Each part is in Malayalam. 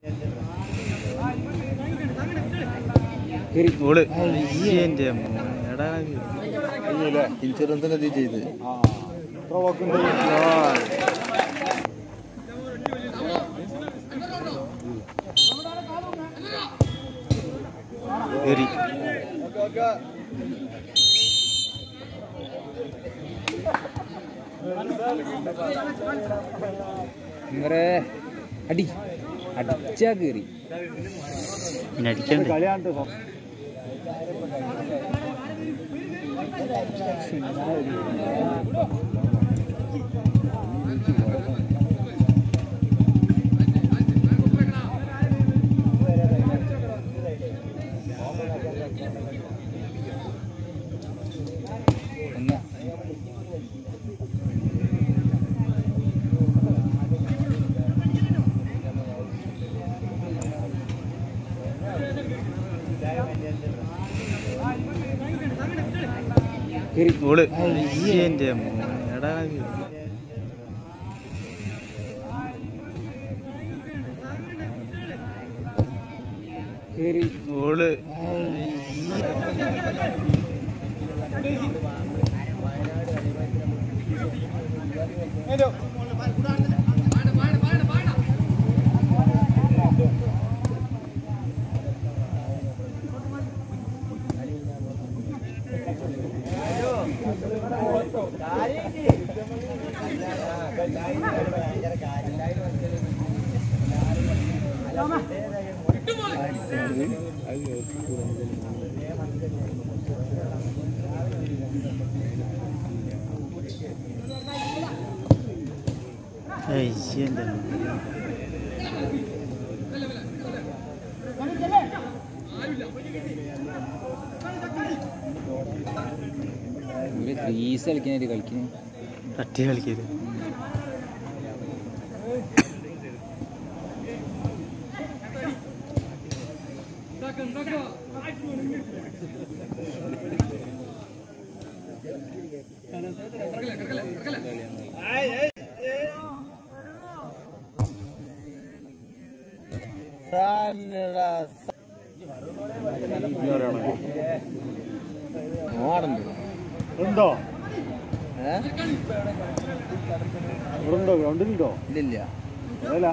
ഓള് എന്റെ എടാ ഇൻഷുറൻസിന് ചെയ്ത് കേറി ഇങ്ങനെ അടി അടിച്ചാ കയറി പിന്നെ അടിക്കണ്ടേ ഒന്ന് കയറി ഓള് എന്റെ എടാ കയറി ഓള് എന്റെ ഒരു ത്രീസ് കളിക്കാനായിട്ട് കളിക്കുന്നു തട്ടി കളിക്കരുത് ഉണ്ടോ ഉണ്ടോ ഗ്രൗണ്ടിലുണ്ടോ ഇല്ലില്ല അതല്ല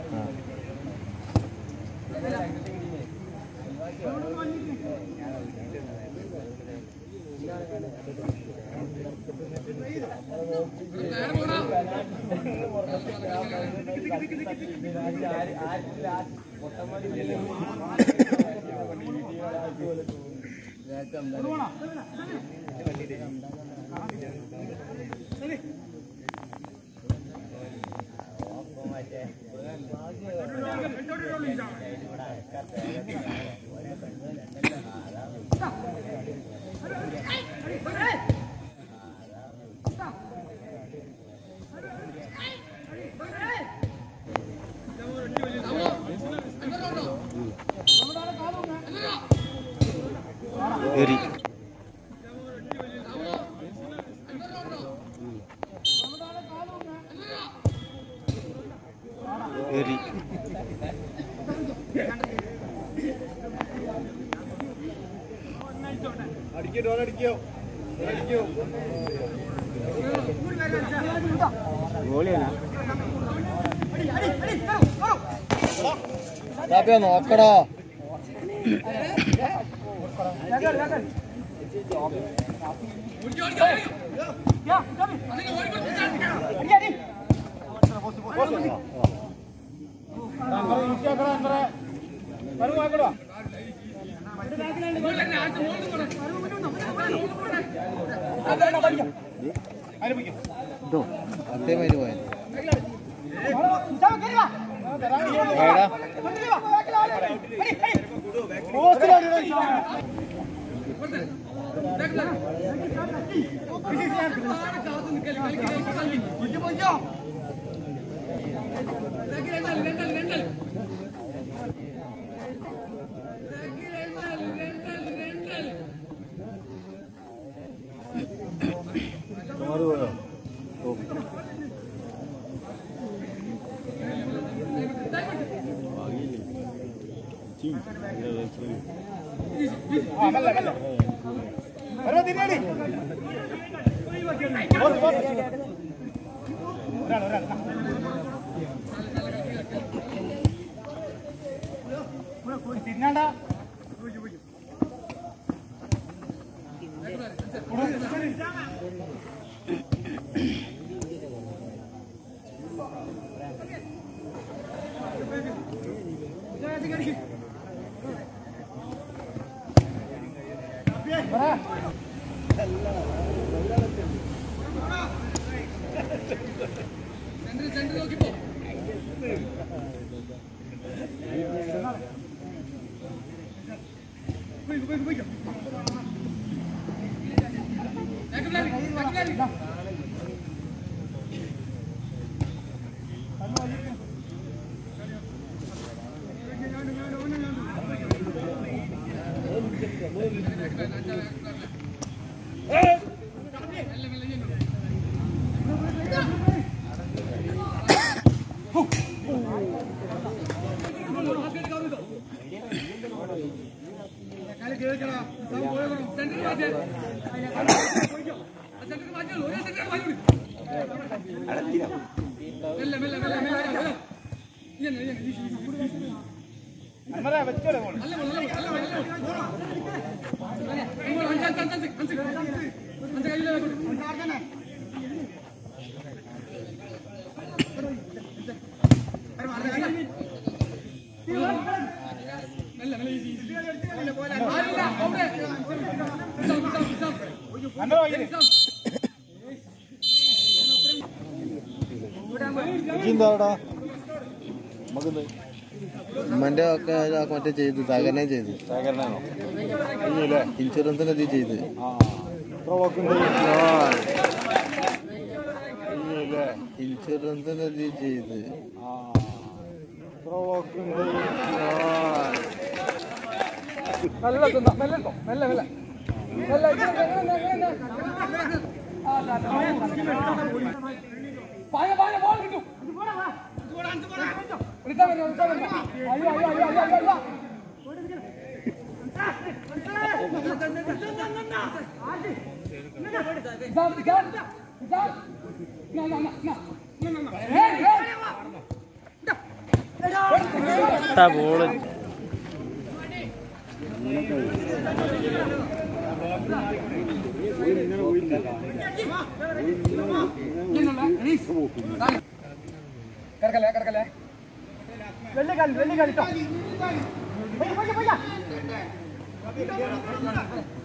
കേറി കേറി അടിക്കോ അടിക്കോ അടിക്കോ നോക്കടാ അതേമാതിരി പോയത് എടാ ഉമ്മന്റെ ഒക്കെ ആ മറ്റേ ചെയ്ത് സഹകരണം ചെയ്ത് സഹകരണമാണോ ഇല്ലേ ഇൻഷുറൻസിന് അത് ചെയ്ത് ആ എത്ര വാക്കുണ്ട് ഇല്ലേ ഇൻഷുറൻസിന് അത് ചെയ്ത് ആ എത്ര വാക്കുണ്ട് നല്ല തിന്നാ മെല്ലെ കേട്ടോ മെല്ലെ മെല്ലെ മെല്ലെ ഇങ്ങനെ, ഇങ്ങനെ, ഇങ്ങനെ, ഇങ്ങനെ. ആ, ദാ, ദാ, പായ, പായ, ball കിട്ടും. വിളിച്ചാ മതി, വിളിച്ചാ മതി. അയ്യോ, അയ്യോ, അയ്യോ, അയ്യോ, അയ്യോ, അയ്യോ. ഇതാ, ഇതാ, ഇതാ. നാ, നാ, നാ, നാ. ഏയ്, ഏയ്. എന്താ ബോള് കിടക്കല്ലേ കിടക്കല്ലേ വെള്ളി കളി വെള്ളി കളി ട്ടോ. പോയി, പോയി, പോയി.